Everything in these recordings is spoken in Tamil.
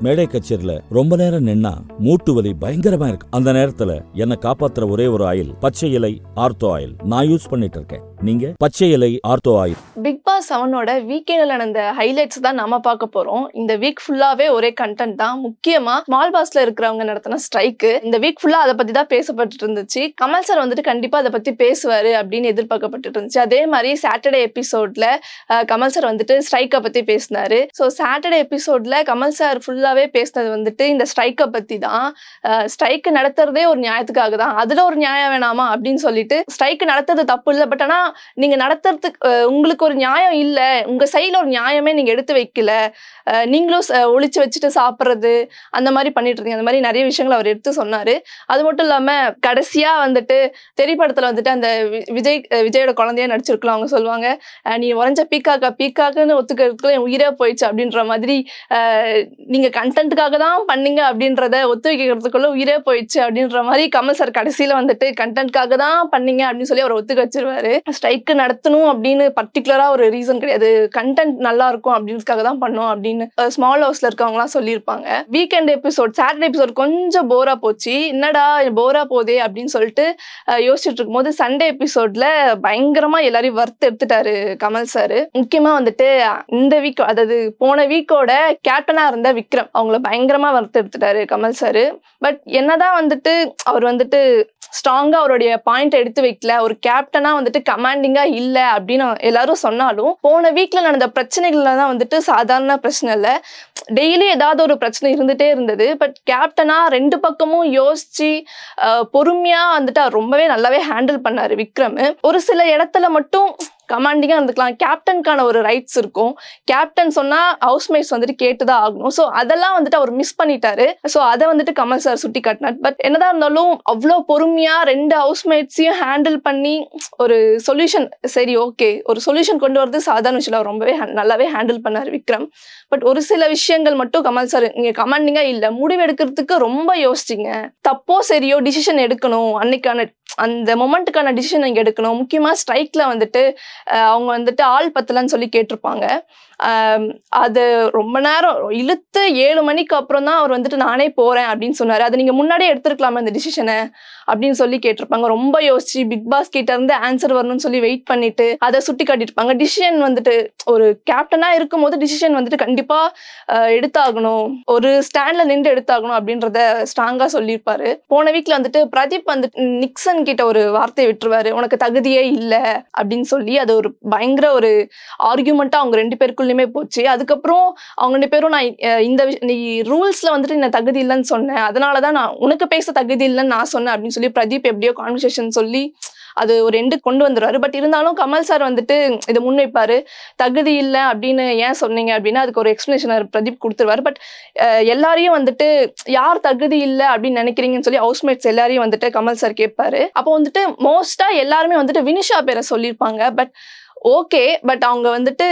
மேடை கச்சேரியில ரொம்ப நேரம் நின்னா மூட்டு வலி பயங்கரமா இருக்கு அந்த நேரத்துல என்ன காப்பாத்துற ஒரே ஒரு ஆயில் பச்சை இலை ஆர்த்தோ ஆயில் நான் யூஸ் பண்ணிட்டு இருக்கேன் நீங்க பச்சை இலை ஆர்த்தோ ஆயில் பிக் பாஸ் செவனோட வீக்கெண்டில் நடந்த ஹைலைட்ஸ் தான் நம்ம பார்க்க போறோம் இந்த வீக் ஃபுல்லாவே ஒரே கண்டென்ட் தான் முக்கியமா ஸ்மால் பாஸ்ல இருக்கிறவங்க நடத்தின ஸ்ட்ரைக்கு இந்த வீக் ஃபுல்லா அதை பத்தி தான் பேசப்பட்டு இருந்துச்சு கமல் சார் வந்துட்டு கண்டிப்பா அதை பத்தி பேசுவாரு அப்படின்னு எதிர்பார்க்கப்பட்டு இருந்துச்சு அதே மாதிரி சாட்டர்டே எபிசோட்ல கமல் சார் வந்துட்டு ஸ்ட்ரைக்கை பத்தி பேசினாரு ஸோ சாட்டர்டே எபிசோட்ல கமல் சார் ஃபுல்லாவே பேசினது வந்துட்டு இந்த ஸ்ட்ரைக்கை பத்தி தான் ஸ்ட்ரைக் நடத்துறதே ஒரு நியாயத்துக்காக தான் அதுல ஒரு நியாயம் வேணாமா அப்படின்னு சொல்லிட்டு ஸ்ட்ரைக் நடத்துறது தப்பு இல்லை பட் ஆனா நீங்க நடத்துறதுக்கு அஹ், உங்களுக்கு ஒரு நியாயம் இல்ல உங்க சைடுல ஒரு நியாயமே நீங்க எடுத்து வைக்கல அஹ், நீங்களும் ச- ஒளிச்சு வச்சுட்டு சாப்பிட்றது அந்த மாதிரி பண்ணிட்டு இருந்தீங்க அந்த மாதிரி நிறைய விஷயங்கள் அவர் எடுத்து சொன்னாரு அது மட்டும் இல்லாம கடைசியா வந்துட்டு திரைப்படத்துல வந்துட்டு அந்த வி- விஜய் அஹ், விஜயோட குழந்தையா நடிச்சிருக்கலாம் அவங்க சொல்லுவாங்க அஹ், நீ உறைஞ்ச பீக்காக்கா பீக்காக்குன்னு ஒத்துக்கிறதுக்குள்ள என் உயிரே போயிடுச்சு அப்படின்ற மாதிரி அஹ், நீங்க கண்டென்ட்டுக்காக தான் பண்ணீங்க அப்படின்றத ஒத்து வைக்கிறதுக்குள்ள உயிரே போயிடுச்சு அப்படின்ற மாதிரி கமல் சார் கடைசியில வந்துட்டு கண்டென்ட்காக தான் பண்ணீங்க அப்படின்னு சொல்லி அவர் ஒத்துக்க வச்சிருவாரு ஸ்ட்ரைக்கு நடத்தணும் அப்படின்னு பர்டிகுலரா ஒரு ரீசன் கிடையாது கண்டென்ட் நல்லா இருக்கும் அப்படின்றதுக்காக தான் பண்ணோம் அப்படின்னு ஸ்மால் ஹவுஸ்ல இருக்கவங்கலாம் சொல்லியிருப்பாங்க வீக்கெண்ட் எபிசோட் சாட்டர்டே எபிசோட் கொஞ்சம் போரா போச்சு என்னடா போரா போதே அப்படின்னு சொல்லிட்டு அஹ், யோசிச்சுட்டு இருக்கும்போது சண்டே எபிசோட்ல பயங்கரமா எல்லாரையும் வறுத்து எடுத்துட்டாரு கமல் சார் முக்கியமா வந்துட்டு இந்த வீக் அதாவது போன வீக்கோட கேப்டனா இருந்த விக்ரம் அவங்கள பயங்கரமா வறுத்து எடுத்துட்டாரு கமல் சார் பட் என்னதான் வந்துட்டு அவர் வந்துட்டு ஸ்ட்ராங்கா அவருடைய பாயிண்ட் எடுத்து வைக்கல ஒரு கேப்டனா வந்துட்டு கமாண்டிங்கா இல்ல அப்படின்னு எல்லாரும் சொன்னாலும் போன வீக்ல நடந்த பிரச்சனைகள்ல தான் வந்துட்டு சாதாரண பிரச்சனை இல்ல டெய்லி ஏதாவது ஒரு பிரச்சனை இருந்துட்டே இருந்தது பட் கேப்டனா ரெண்டு பக்கமும் யோசிச்சு அஹ், பொறுமையா வந்துட்டு அவர் ரொம்பவே நல்லாவே ஹேண்டில் பண்ணாரு விக்ரம் ஒரு சில இடத்துல மட்டும் கமாண்டிங்கா இருந்துக்கலாம் கேப்டனுக்கான ஒரு ரைட்ஸ் இருக்கும் கேப்டன் சொன்னா ஹவுஸ்மேட்ஸ் வந்துட்டு கேட்டுதான் ஆகணும் ஸோ அதெல்லாம் வந்துட்டு அவர் மிஸ் பண்ணிட்டாரு ஸோ அதை வந்துட்டு கமல் சார் சுட்டி காட்டினார் பட் என்னதான் இருந்தாலும் அவ்வளோ பொறுமையா ரெண்டு ஹவுஸ்மேட்ஸையும் ஹேண்டில் பண்ணி ஒரு சொல்யூஷன் சரி ஓகே ஒரு சொல்யூஷன் கொண்டு வரது சாதாரண விஷயம் இல்ல. அவர் ரொம்பவே ha- நல்லாவே ஹேண்டில் பண்ணார் விக்ரம் பட் ஒரு சில விஷயங்கள் மட்டும் கமல் சார் நீங்க கமாண்டிங்கா இல்ல முடிவு எடுக்கிறதுக்கு ரொம்ப யோசிச்சிங்க தப்போ சரியோ டிசிஷன் எடுக்கணும் அன்னைக்கான அந்த மொமெண்ட்டுக்கான டிசிஷன் நீங்க எடுக்கணும் முக்கியமா ஸ்ட்ரைக்ல வந்துட்டு அஹ், அவங்க வந்துட்டு ஆள் பத்தலன்னு சொல்லி கேட்டிருப்பாங்க ஆம், அது ரொம்ப நேரம் இழுத்து ஏழு மணிக்கு அப்புறம் தான் அவர் வந்துட்டு நானே போறேன் அப்படின்னு சொன்னாரு அது நீங்க முன்னாடியே எடுத்திருக்கலாமா இந்த டிசிஷனை அப்படின்னு சொல்லி கேட்டிருப்பாங்க ரொம்ப யோசிச்சு பிக் பாஸ் கிட்ட இருந்து ஆன்சர் வரணும்னு சொல்லி வெயிட் பண்ணிட்டு அதை சுட்டி காட்டியிருப்பாங்க டிசிஷன் வந்துட்டு ஒரு கேப்டனா இருக்கும்போது டிசிஷன் வந்துட்டு கண்டிப்பா அஹ், எடுத்தாகணும் ஒரு ஸ்டாண்ட்ல நின்று எடுத்தாகணும் அப்படின்றத ஸ்ட்ராங்கா சொல்லியிருப்பாரு போன வீக்ல வந்துட்டு பிரதீப் வந்துட்டு நிக்சன் கிட்ட ஒரு வார்த்தையை விட்டுருவாரு உனக்கு தகுதியே இல்ல அப்படின்னு சொல்லி அது ஒரு பயங்கர ஒரு ஆர்கியூமெண்ட்டா அவங்க ரெண்டு பேருக்குள்ளயுமே போச்சு அதுக்கப்புறம் அவங்க ரெண்டு பேரும் நான் அஹ், இந்த விஷ- நீ ரூல்ஸ்ல வந்துட்டு நான் தகுதி இல்லைன்னு சொன்னேன் அதனாலதான் நான் உனக்கு பேச தகுதி இல்லைன்னு நான் சொன்னேன் அப்படின்னு சொல்லி பிரதீப் எப்படியோ கான்வர்சேஷன் சொல்லி அது ஒரு எண்டு கொண்டு வந்துருவாரு பட் இருந்தாலும் கமல் சார் வந்துட்டு இதை முன்வைப்பாரு தகுதி இல்லை அப்படின்னு ஏன் சொன்னீங்க அப்படின்னா அதுக்கு ஒரு எக்ஸ்பிளனேஷன் பிரதீப் கொடுத்துருவாரு பட் எல்லாரையும் வந்துட்டு யார் தகுதி இல்லை அப்படின்னு நினைக்கிறீங்கன்னு சொல்லி ஹவுஸ்மேட்ஸ் எல்லாரையும் வந்துட்டு கமல் சார் கேட்பாரு அப்போ வந்துட்டு மோஸ்டா எல்லாருமே வந்துட்டு வினிஷா பேரை சொல்லியிருப்பாங்க பட் ஓகே பட் அவங்க வந்துட்டு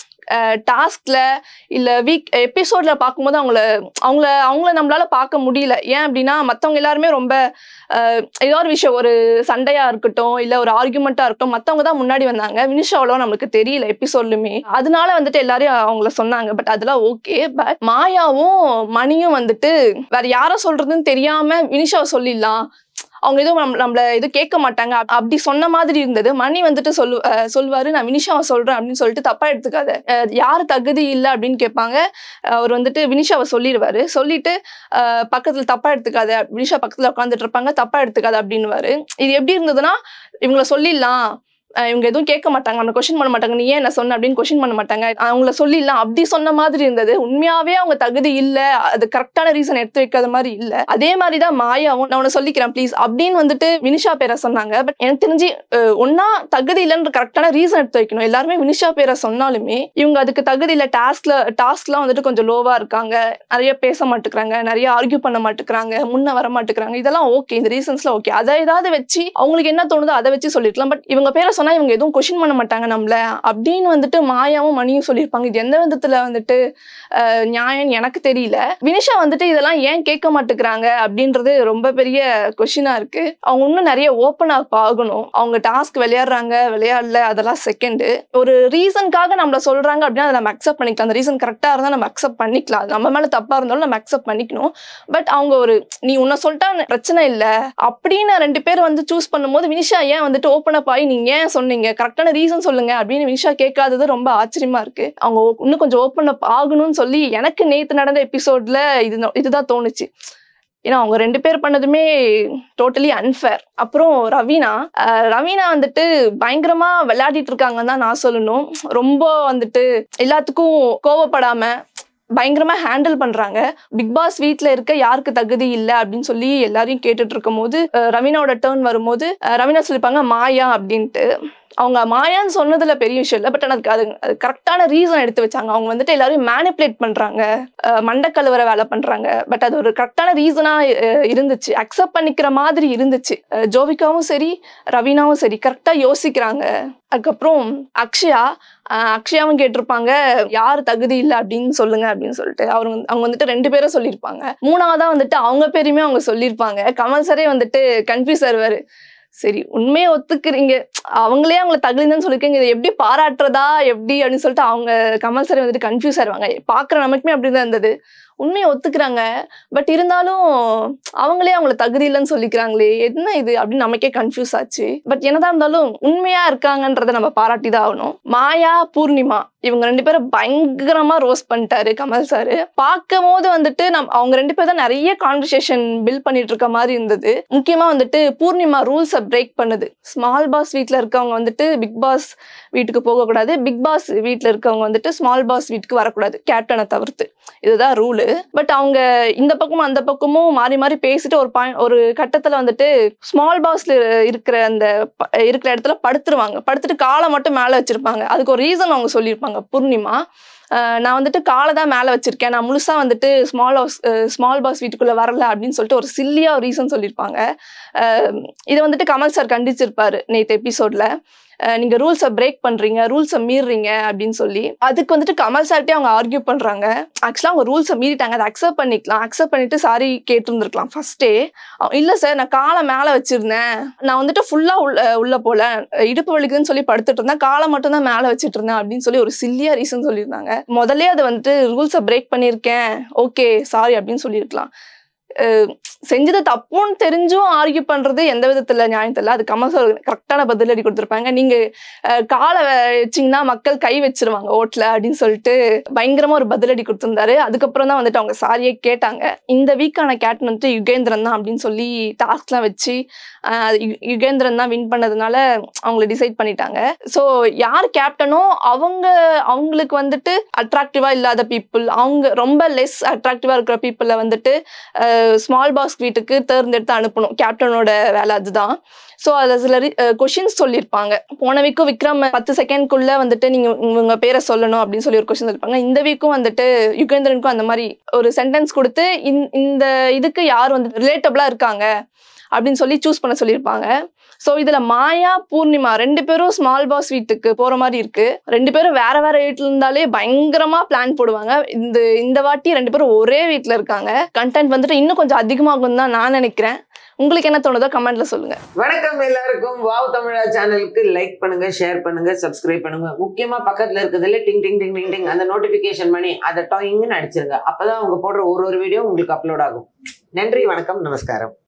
டாஸ்க்ல இல்ல வீக் எபிசோட்ல பார்க்கும்போது அவங்கள அவங்கள அவங்கள நம்மளால பார்க்க முடியல ஏன் அப்படின்னா மத்தவங்க எல்லாருமே ரொம்ப அஹ், ஏதோ ஒரு விஷயம் ஒரு சண்டையா இருக்கட்டும் இல்ல ஒரு ஆர்குமெண்ட்டா இருக்கட்டும் மத்தவங்க தான் முன்னாடி வந்தாங்க வினிஷா அவ்வளோ நம்மளுக்கு தெரியல எபிசோட்லுமே அதனால வந்துட்டு எல்லாரையும் அவங்கள சொன்னாங்க பட் அதெல்லாம் ஓகே பட் மாயாவும் மணியும் வந்துட்டு வேற யாரை சொல்றதுன்னு தெரியாம வினிஷாவை சொல்லிடலாம் அவங்க எதுவும் நம்ம நம்மள எதுவும் கேட்க மாட்டாங்க அப்- அப்படி சொன்ன மாதிரி இருந்தது மணி வந்துட்டு சொல்லு அஹ் சொல்லுவாரு நான் வினிஷாவை சொல்றேன் அப்படின்னு சொல்லிட்டு தப்பா எடுத்துக்காத அஹ் யார் தகுதி இல்லை அப்படின்னு கேட்பாங்க அவர் வந்துட்டு வினிஷாவை சொல்லிடுவாரு சொல்லிட்டு அஹ் பக்கத்துல தப்பா எடுத்துக்காத வினிஷா பக்கத்துல உட்காந்துட்டு இருப்பாங்க தப்பா எடுத்துக்காத அப்படின்னுவாரு இது எப்படி இருந்ததுன்னா இவங்கள சொல்லிடலாம் அஹ் இவங்க எதுவும் கேட்க மாட்டாங்க நம்ம கொஸ்டின் பண்ண மாட்டாங்க நீ ஏன் என்ன சொன்ன அப்படின்னு கொஸ்டின் பண்ண மாட்டாங்க அவங்கள சொல்லிடலாம் அப்படி சொன்ன மாதிரி இருந்தது உண்மையாவே அவங்க தகுதி இல்ல அது கரெக்டான ரீசன் எடுத்து வைக்காத மாதிரி இல்ல அதே மாதிரி தான் மாயாவும் நான் உன்னை சொல்லிக்கிறேன் ப்ளீஸ் அப்படின்னு வந்துட்டு வினிஷா பேரை சொன்னாங்க பட் எனக்கு தெரிஞ்சு அஹ், ஒண்ணா தகுதி இல்லைன்ற கரெக்டான ரீசன் எடுத்து வைக்கணும் எல்லாருமே வினிஷா பேரை சொன்னாலுமே இவங்க அதுக்கு தகுதி இல்ல டாஸ்க்ல டாஸ்க்லாம் வந்துட்டு கொஞ்சம் லோவா இருக்காங்க நிறைய பேச மாட்டேங்கிறாங்க நிறைய ஆர்கியூ பண்ண மாட்டேங்கிறாங்க முன்ன வர மாட்டேங்கிறாங்க இதெல்லாம் ஓகே இந்த ரீசன்ஸ்லாம் ஓகே அதை ஏதாவது வச்சு அவங்களுக்கு என்ன தோணுதோ அதை வச்சு சொல்லிருக்கலாம் பட் இவங்க பேரை சொன்னா சொன்னா இவங்க எதுவும் கொஷின் பண்ண மாட்டாங்க நம்மள அப்படின்னு வந்துட்டு மாயாவும் மணியும் சொல்லியிருப்பாங்க இது எந்த விதத்துல வந்துட்டு அஹ், நியாயம் எனக்கு தெரியல வினிஷா வந்துட்டு இதெல்லாம் ஏன் கேட்க மாட்டேங்கிறாங்க அப்படின்றது ரொம்ப பெரிய கொஷினா இருக்கு அவங்க இன்னும் நிறைய ஓப்பன் அப் ஆகணும் அவங்க டாஸ்க் விளையாடுறாங்க விளையாடல அதெல்லாம் செகண்டு ஒரு ரீசனுக்காக நம்மள சொல்றாங்க அப்படின்னா அதை நம்ம அக்செப்ட் பண்ணிக்கலாம் அந்த ரீசன் கரெக்டா இருந்தா நம்ம அக்செப்ட் பண்ணிக்கலாம் அது நம்ம மேல தப்பா இருந்தாலும் நம்ம அக்செப்ட் பண்ணிக்கணும் பட் அவங்க ஒரு நீ உன்னை சொல்லிட்டா பிரச்சனை இல்ல அப்படின்னு ரெண்டு பேர் வந்து சூஸ் பண்ணும்போது வினிஷா ஏன் வந்துட்டு ஓப்பன் அப் ஆகி நீங்க ஏன் சொன்னீங்க கரெக்டான ரீசன் சொல்லுங்க அப்படின்னு வினிஷா கேட்காதது ரொம்ப ஆச்சரியமா இருக்கு அவங்க ஓ- இன்னும் கொஞ்சம் ஓப்பன் அப் ஆகணும்னு சொல்லி எனக்கு நேத்து நடந்த எபிசோட்ல இது இதுதான் தோணுச்சு ஏன்னா அவங்க ரெண்டு பேர் பண்ணதுமே டோட்டலி அன்ஃபேர் அப்புறம் ரவீனா அஹ் ரவீனா வந்துட்டு பயங்கரமா விளையாடிட்டு இருக்காங்கன்னு தான் நான் சொல்லணும் ரொம்ப வந்துட்டு எல்லாத்துக்கும் கோவப்படாம பயங்கரமா ஹேண்டில் பண்றாங்க பிக் பாஸ் வீட்ல இருக்க யாருக்கு தகுதி இல்லை அப்படின்னு சொல்லி எல்லாரையும் கேட்டுட்டு இருக்கும் போது அஹ் ரவீனாவோட டேர்ன் வரும்போது அஹ் ரவீனா சொல்லிப்பாங்க மாயா அப்படின்ட்டு அவங்க மாயான்னு சொன்னதுல பெரிய விஷயம் இல்லை பட் அதுக்கு அது அது கரெக்டான ரீசன் எடுத்து வச்சாங்க அவங்க வந்துட்டு எல்லாரையும் மேனிப்புலேட் பண்றாங்க அஹ் மண்டக்கழுவுற வேலை பண்றாங்க பட் அது ஒரு கரெக்டான ரீசனா இருந்துச்சு அக்செப்ட் பண்ணிக்கிற மாதிரி இருந்துச்சு அஹ் ஜோவிகாவும் சரி ரவீனாவும் சரி கரெக்டா யோசிக்கிறாங்க அதுக்கப்புறம் அக்ஷயா அஹ் அக்ஷயாவும் கேட்டிருப்பாங்க யார் தகுதி இல்லை அப்படின்னு சொல்லுங்க அப்படின்னு சொல்லிட்டு அவர் வந்து- அவங்க வந்துட்டு ரெண்டு பேரும் சொல்லியிருப்பாங்க மூணாவதா வந்துட்டு அவங்க பேருமே அவங்க சொல்லியிருப்பாங்க கமல் சரே வந்துட்டு கன்ஃபியூஸ் ஆயிருவாரு சரி உண்மையை ஒத்துக்கிறீங்க அவங்களே அவங்கள தகுதின்னு சொல்லிருக்கீங்க இதை எப்படி பாராட்டுறதா எப்படி அப்படின்னு சொல்லிட்டு அவங்க கமல் சார் வந்துட்டு கன்ஃபியூஸ் ஆயிருவாங்க பாக்குற நமக்குமே அப்படிதான் இருந்தது உண்மையை ஒத்துக்கிறாங்க பட் இருந்தாலும் அவங்களே அவங்கள தகுதி இல்லைன்னு சொல்லிக்கிறாங்களே என்ன இது அப்படின்னு நமக்கே கன்ஃபியூஸ் ஆச்சு பட் என்னதான் இருந்தாலும் உண்மையா இருக்காங்கன்றத நம்ம பாராட்டி தான் ஆகணும் மாயா பூர்ணிமா இவங்க ரெண்டு பேரும் பயங்கரமா ரோஸ்ட் பண்ணிட்டாரு கமல் சார் பார்க்கும் போது வந்துட்டு நம் அவங்க ரெண்டு பேரும் தான் நிறைய கான்வர்சேஷன் பில்ட் பண்ணிட்டு இருக்க மாதிரி இருந்தது முக்கியமா வந்துட்டு பூர்ணிமா ரூல்ஸை பிரேக் பண்ணுது ஸ்மால் பாஸ் வீட்ல இருக்கவங்க வந்துட்டு பிக் பாஸ் வீட்டுக்கு போகக்கூடாது பிக் பாஸ் வீட்ல இருக்கவங்க வந்துட்டு ஸ்மால் பாஸ் வீட்டுக்கு வரக்கூடாது கேப்டனை தவிர்த்து இதுதான் ரூலு பட் அவங்க இந்த பக்கமும் அந்த பக்கமும் மாறி மாறி பேசிட்டு ஒரு பாயிண்ட் ஒரு கட்டத்துல வந்துட்டு ஸ்மால் பாஸ்ல இருக்கிற அந்த ப- இருக்கிற இடத்துல படுத்துருவாங்க படுத்துட்டு காலை மட்டும் மேல வச்சிருப்பாங்க அதுக்கு ஒரு ரீசன் அவங்க சொல்லியிருப்பாங்க பூர்ணிமா அஹ் நான் வந்துட்டு காலை தான் மேலே வச்சிருக்கேன் நான் முழுசா வந்துட்டு ஸ்மால் ஹவுஸ் ஸ்மால் பாஸ் வீட்டுக்குள்ள வரல அப்படின்னு சொல்லிட்டு ஒரு சில்லியா ஒரு ரீசன் சொல்லியிருப்பாங்க அஹ் இதை வந்துட்டு கமல் சார் கண்டிச்சிருப்பாரு நேற்று எபிசோட்ல நீங்க ரூல்ஸை பிரேக் பண்றீங்க ரூல்ஸை மீறுறீங்க அப்படின்னு சொல்லி அதுக்கு வந்துட்டு கமல் சார்ட்டே அவங்க ஆர்கியூ பண்றாங்க ஆக்சுவலா அவங்க ரூல்ஸை மீறிட்டாங்க அதை அக்செப்ட் பண்ணிக்கலாம் அக்செப்ட் பண்ணிட்டு சாரி கேட்டிருந்திருக்கலாம் ஃபர்ஸ்டே இல்ல சார் நான் காலை மேல வச்சிருந்தேன் நான் வந்துட்டு ஃபுல்லா உள்ள உள்ள போல இடுப்பு வலிக்குதுன்னு சொல்லி படுத்துட்டு இருந்தேன் காலை மட்டும் தான் மேல வச்சிட்டு இருந்தேன் அப்படின்னு சொல்லி ஒரு சில்லியா ரீசன் சொல்லியிருந்தாங்க முதல்ல அதை வந்துட்டு ரூல்ஸை பிரேக் பண்ணியிருக்கேன் ஓகே சாரி அப்படின்னு சொல்லியிருக்கலாம் அஹ் செஞ்சது தப்புன்னு தெரிஞ்சும் ஆர்கியூ பண்றது எந்த விதத்துல நியாயம் தெரியல அது கமல் சார் கரெக்டான பதிலடி கொடுத்துருப்பாங்க நீங்க அஹ், காலை வச்சீங்கன்னா மக்கள் கை வச்சிருவாங்க ஓட்ல அப்படின்னு சொல்லிட்டு பயங்கரமா ஒரு பதிலடி கொடுத்திருந்தாரு அதுக்கப்புறம் தான் வந்துட்டு அவங்க சாரியே கேட்டாங்க இந்த வீக்கான கேப்டன் வந்துட்டு யுகேந்திரன் தான் அப்படின்னு சொல்லி டாஸ்க்லாம் வச்சு அஹ், அது யு- யுகேந்திரன் தான் வின் பண்ணதுனால அவங்கள டிசைட் பண்ணிட்டாங்க ஸோ யார் கேப்டனோ அவங்க அவங்களுக்கு வந்துட்டு அட்ராக்டிவா இல்லாத பீப்புள் அவங்க ரொம்ப லெஸ் அட்ராக்டிவா இருக்கிற பீப்புளை வந்துட்டு ஸ்மால் பாஸ் வீட்டுக்கு தேர்ந்தெடுத்து அனுப்பணும் கேப்டனோட வேலை அதுதான் ஸோ அதில் சில கொஷின்ஸ் சொல்லியிருப்பாங்க போன வீக்கும் விக்ரம் பத்து செகண்ட்குள்ள வந்துட்டு நீங்க உங்க பேரை சொல்லணும் அப்படின்னு சொல்லி ஒரு கொஸ்டின் சொல்லியிருப்பாங்க இந்த வீக்கும் வந்துட்டு யுகேந்திரனுக்கும் அந்த மாதிரி ஒரு சென்டென்ஸ் கொடுத்து இந்த- இந்த இதுக்கு யார் வந்து ரிலேட்டபிளா இருக்காங்க அப்படின்னு சொல்லி சூஸ் பண்ண சொல்லியிருப்பாங்க ஸோ இதுல மாயா பூர்ணிமா ரெண்டு பேரும் ஸ்மால் பாஸ் வீட்டுக்கு போற மாதிரி இருக்கு ரெண்டு பேரும் வேற வேற வீட்டுல இருந்தாலே பயங்கரமா பிளான் போடுவாங்க இந்த இந்த வாட்டி ரெண்டு பேரும் ஒரே வீட்ல இருக்காங்க கண்டென்ட் வந்துட்டு இன்னும் கொஞ்சம் அதிகமாகும் தான் நான் நினைக்கிறேன் உங்களுக்கு என்ன தோணுதோ கமெண்ட்ல சொல்லுங்க வணக்கம் எல்லாருக்கும் வாவ் தமிழா சேனலுக்கு லைக் பண்ணுங்க ஷேர் பண்ணுங்க சப்ஸ்கிரைப் பண்ணுங்க முக்கியமா பக்கத்துல இருக்கிறதுல டிங் டிங் டிங் டிங் டிங் அந்த நோட்டிபிகேஷன் பண்ணி அதை டாயிங்னு அடிச்சிருங்க அப்பதான் அவங்க போடுற ஒரு ஒரு வீடியோ உங்களுக்கு அப்லோட் ஆகும் நன்றி வணக்கம் நமஸ்காரம்